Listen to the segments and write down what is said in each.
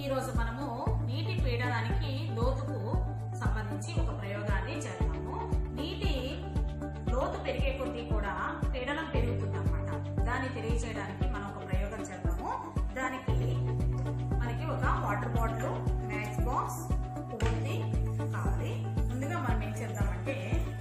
ఈరోజు మనము నీటి పీడనానికి లోతుకు సంబంధించి ఒక ప్రయోగాన్ని చేద్దాము నీటి లోతు పెరిగే కొద్దీ కూడా పీడనం పెరుగుతుంది అనమాట దాన్ని తెలియజేయడానికి మనం ఒక ప్రయోగం చేద్దాము దానికి మనకి ఒక వాటర్ బాటిల్ మ్యాచ్ బాక్స్ పువ్వుంది కావాలి ముందుగా మనం ఏం చేద్దామంటే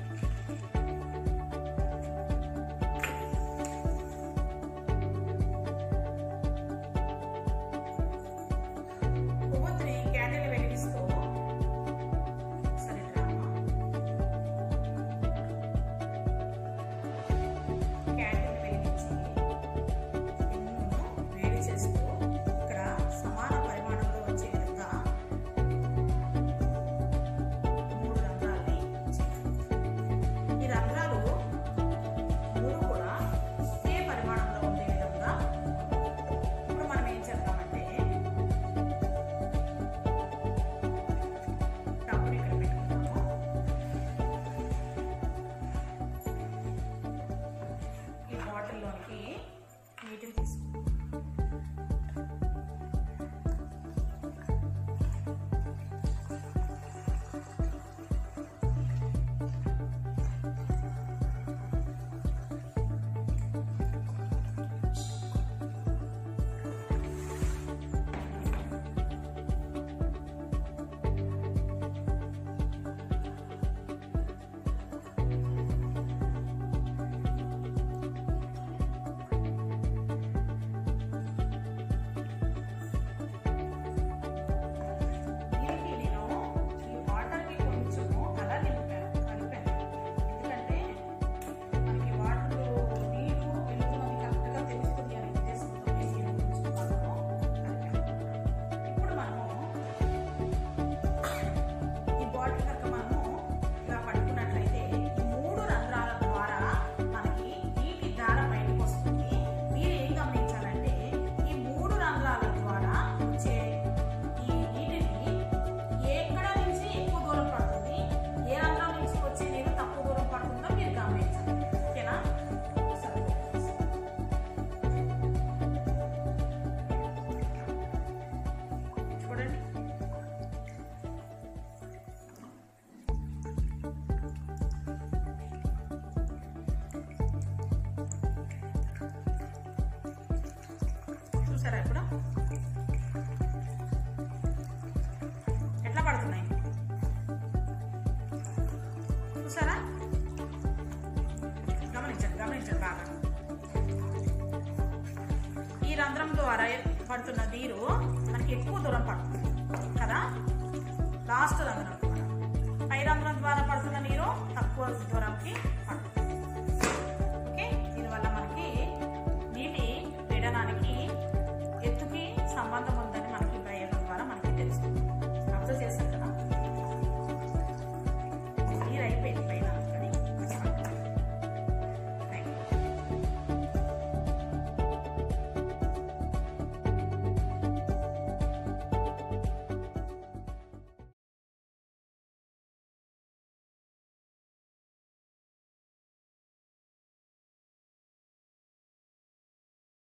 కొవ్వొత్తిని క్యాండిల్ వెలిగిస్తూ సరే రామ్మా. క్యాండిల్ వెలిగించి పిన్నును వేడి చేస్తూ ఇక్కడ సమాన పరిమాణంలో వచ్చే విధంగా మూడు రంధ్రాల్ని చేయాలి. ఈ రంధ్రాలు మూడు కూడా ఒకే పరిమాణంలో ఉండే విధంగా ఇప్పుడు మనం ఏం చేద్దామంటే టబ్బుని ఇక్కడ పెట్టుకుందాము ఈ బాటిల్లోనికి నీటిని తీసుకుంటాం దీనికి నేను ఈ వాటర్కి కొంచెం కలర్ నింపాను కలిపాను ఎందుకంటే మనకి వాటర్ నీరు వెళ్తున్నది కరెక్ట్గా తెలుస్తుంది అనే ఉద్దేశంతో నేను కొంచెం కలర్ కలిపాను ఇప్పుడు మనము ఈ బాటిల్ కనుక మనము ఇలా పట్టుకున్నట్లయితే ఈ మూడు రంధ్రాల ద్వారా మనకి నీటి ధార బయటకు వస్తుంది మీరు ఏం గమనించాలంటే ఈ మూడు రంధ్రాల ద్వారా వచ్చే ఈ నీటిని ఎక్కడ నుంచి ఎక్కువ దూరం పడుతుంది ఏ రంధ్రం నుంచి వచ్చే నీరు తక్కువ దూరం పడుతుందో మీరు గమనించాలి ఓకేనా సరే చూడండి చూసారా ఇప్పుడు ఎట్లా పడుతున్నాయి చూసారా గమనించండి గమనించండి బాగా ఈ రంధ్రం ద్వారా పడుతున్న నీరు మనకి ఎక్కువ దూరం పడుతుంది కదా లాస్ట్ రంధ్రం ద్వారా పై రంధ్రం ద్వారా పడుతున్న నీరు తక్కువ దూరంకి